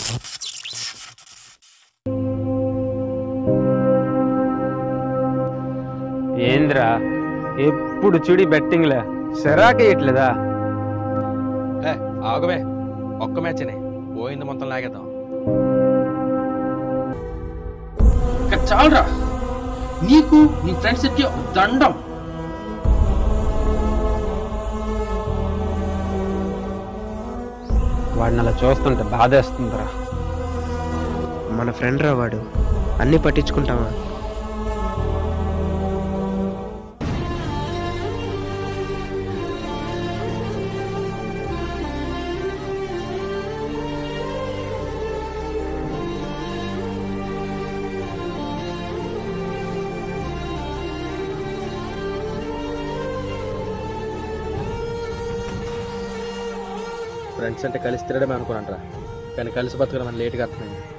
ఏంద్రా ఎప్పుడు చూడి బెట్టింగ్లే సెరాకేయట్లేదా ఏ ఆగవే ఒక్క మ్యాచ్నే పోయింది మొత్తం లాగేద్దాం ఇక చాలరా నీకు నీ ఫ్రెండ్స్ కి దండం వాడిని అలా చూస్తుంటే బాధేస్తుందిరా మన ఫ్రెండ్ రా వాడు అన్నీ పట్టించుకుంటామా ఫ్రెండ్స్ అంటే కలిసి తిరగడమే అనుకున్నాను కానీ కలిసి బతకడం అని లేట్గా అర్థమైంది